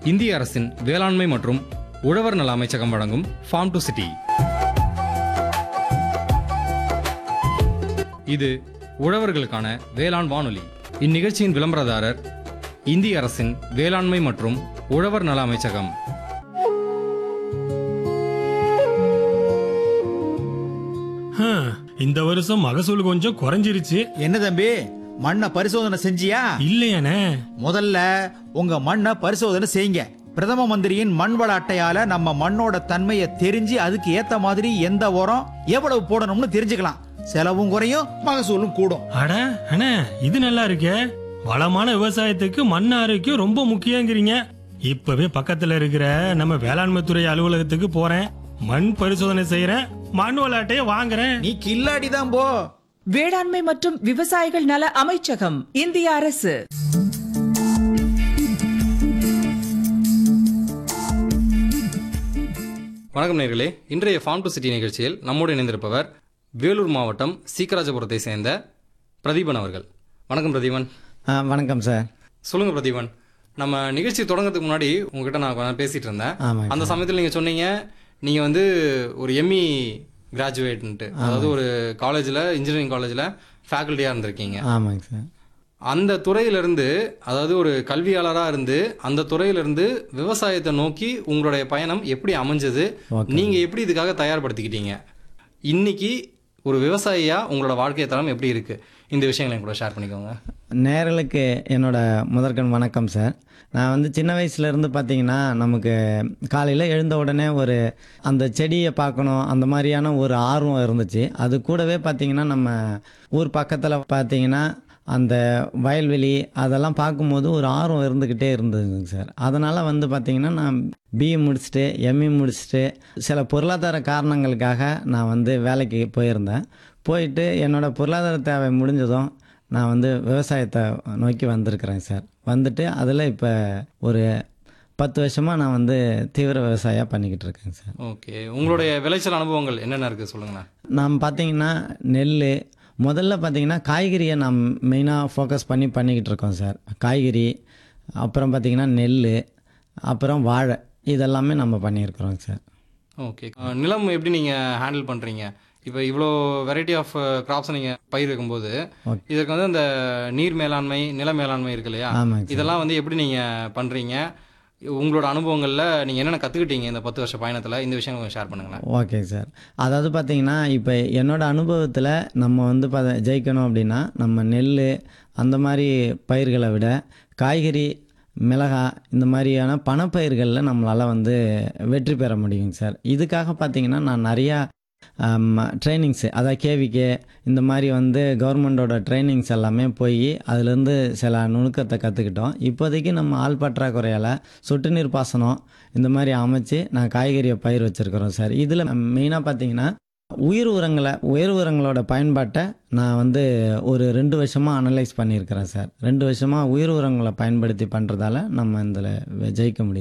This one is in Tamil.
இந்திய அரசின் வேளாண்மை மற்றும் உழவர் நல அமைச்சகம் வழங்கும் ஃபார்ம் டு சிட்டி இது உழவர்களுக்கான வேளாண் வானொலி இந்நிகழ்ச்சியின் விளம்பரதாரர் இந்திய அரசின் வேளாண்மை மற்றும் உழவர் நல அமைச்சகம் ஹம், இந்த வருஷம் மகசூல் கொஞ்சம் குறைஞ்சிருச்சு என்ன தம்பி மண்ணை பரிசோதனை செஞ்சியா இல்லையானே முதல்ல உங்க மண்ணை பரிசோதனை செய்யுங்க பிரதம மந்திரியின் மண் வள அட்டையால நம்ம மண்ணோட தன்மையை தெரிஞ்சு அதுக்கு ஏத்த மாதிரி எந்த உரம் எவ்வளவு போடணும்னு தெரிஞ்சுக்கலாம் செலவும் குறையும் மகசூலும் கூடும் அட அண்ணே இது நல்லா இருக்கே வளமான விவசாயத்துக்கு மண் ஆரோக்கியம் ரொம்ப முக்கியங்கிறீங்க இப்பவே பக்கத்துல இருக்கிற நம்ம வேளாண்மை துறை அலுவலகத்துக்கு போறேன் மண் பரிசோதனை செய்யறேன் மண் விளையாட்டையே வாங்குறேன் நீ கில்லாடி தான் போ வேளாண்மை மற்றும் விவசாயிகள் நல அமைச்சகம் இந்திய அரசு வணக்கம் நேர்களே இன்றைய ஃபார்ம் டு சிட்டி நிகழ்ச்சியில் நம்மோடு இணைந்திருப்பவர் வேலூர் மாவட்டம் சீக்கராஜபுரத்தை சேர்ந்த பிரதீபன் அவர்கள் வணக்கம் பிரதீபன் ஆ வணக்கம் சார் சொல்லுங்க பிரதீபன் நம்ம நிகழ்ச்சி தொடங்கறதுக்கு முன்னாடி உங்ககிட்ட நான் கொஞ்சம் பேசிட்டு இருந்தேன் ஆமாங்க அந்த சமயத்தில் நீங்க சொன்னீங்க நீங்க வந்து ஒரு எம்இ கிராஜுவேட்ன்ட்டு அதாவது ஒரு காலேஜில் இன்ஜினியரிங் காலேஜில் ஃபேக்கல்ட்டியாக இருந்திருக்கீங்க ஆமாங்க சார் அந்த துறையிலிருந்து அதாவது ஒரு கல்வியாளராக இருந்து அந்த துறையிலிருந்து விவசாயத்தை நோக்கி உங்களுடைய பயணம் எப்படி அமைஞ்சது Okay. நீங்க எப்படி இதுக்காக தயார்படுத்திக்கிட்டீங்க இன்னைக்கு ஒரு விவசாயியா உங்களோட வாழ்க்கை தரம் எப்படி இருக்கு இந்த விஷயங்களை என் கூட ஷேர் பண்ணிக்கோங்க நேரலுக்கு என்னோட முதற்கண் வணக்கம் சார் நான் வந்து சின்ன வயசுலேருந்து பார்த்தீங்கன்னா நமக்கு காலையில் எழுந்த உடனே ஒரு அந்த செடியை பார்க்கணும் அந்த மாதிரியான ஒரு ஆர்வம் இருந்துச்சு அது கூடவே பார்த்தீங்கன்னா நம்ம ஊர் பக்கத்தில் பார்த்தீங்கன்னா அந்த வயல்வெளி அதெல்லாம் பார்க்கும்போது ஒரு ஆர்வம் இருந்துக்கிட்டே இருந்ததுங்க சார் அதனால் வந்து பார்த்தீங்கன்னா நான் பிஏ முடிச்சுட்டு எம்ஏ முடிச்சுட்டு சில பொருளாதார காரணங்களுக்காக நான் வந்து வேலைக்கு போயிருந்தேன் போயிட்டு என்னோட பொருளாதார தேவை முடிஞ்சதும் நான் வந்து விவசாயத்தை நோக்கி வந்திருக்கிறேன் சார் வந்துட்டு அதில் இப்போ ஒரு பத்து வருஷமாக நான் வந்து தீவிர விவசாயம் பண்ணிக்கிட்டு இருக்கேங்க சார் ஓகே உங்களுடைய விளைச்சல் அனுபவங்கள் என்னென்ன இருக்கு சொல்லுங்களேன் நாம் பார்த்தீங்கன்னா நெல் முதல்ல பார்த்தீங்கன்னா காய்கறியை நாம் மெயினாக ஃபோக்கஸ் பண்ணி பண்ணிக்கிட்டு இருக்கோம் சார் காய்கறி அப்புறம் பார்த்தீங்கன்னா நெல் அப்புறம் வாழை இதெல்லாமே நம்ம பண்ணியிருக்கிறோம் சார் ஓகே அஹ், நிலம் எப்படி நீங்க ஹேண்டில் பண்றீங்க இப்போ இவ்வளோ வெரைட்டி ஆஃப் கிராப்ஸ் நீங்க பயிர் வைக்கும்போது Okay. இதற்கு வந்து அந்த நீர் மேலாண்மை நில மேலாண்மை இருக்கு இல்லையா ஆமாங்க சார் இதெல்லாம் வந்து எப்படி நீங்க பண்றீங்க உங்களோட அனுபவங்கள்ல நீங்க என்னென்ன கத்துக்கிட்டீங்க இந்த பத்து வருஷ பயணத்துல இந்த விஷயம் கொஞ்சம் ஷேர் பண்ணுங்களேன் ஓகே சார் அதாவது பார்த்தீங்கன்னா இப்போ என்னோட அனுபவத்தில் நம்ம வந்து ப ஜெயிக்கணும் அப்படின்னா நம்ம நெல் அந்த மாதிரி பயிர்களை விட காய்கறி மிளகாய் இந்த மாதிரியான பணப்பயிர்களில் நம்மளால் வந்து வெற்றி பெற முடியுங்க சார் இதுக்காக பார்த்தீங்கன்னா நான் நிறையா ட்ரைனிங்ஸு அதாவது கேவிகே இந்த மாதிரி வந்து கவர்மெண்டோட ட்ரைனிங்ஸ் எல்லாமே போய் அதுலேருந்து சில நுணுக்கத்தை கற்றுக்கிட்டோம் இப்போதைக்கு நம்ம ஆள் பற்றாக்குறையால் சொட்டு நீர் பாசனம் இந்த மாதிரி அமைச்சு நான் காய்கறியை பயிர் வச்சுருக்கிறோம் சார் இதில் மெயினாக பார்த்தீங்கன்னா உயிர் உரங்களை உயிர் உரங்களோட பயன்பாட்டை நான் வந்து ஒரு ரெண்டு வருஷமாக அனலைஸ் பண்ணியிருக்கிறேன் சார் ரெண்டு வருஷமாக உயிர் உரங்களை பயன்படுத்தி பண்ணுறதால நம்ம இதில் ஜெயிக்க முடியும்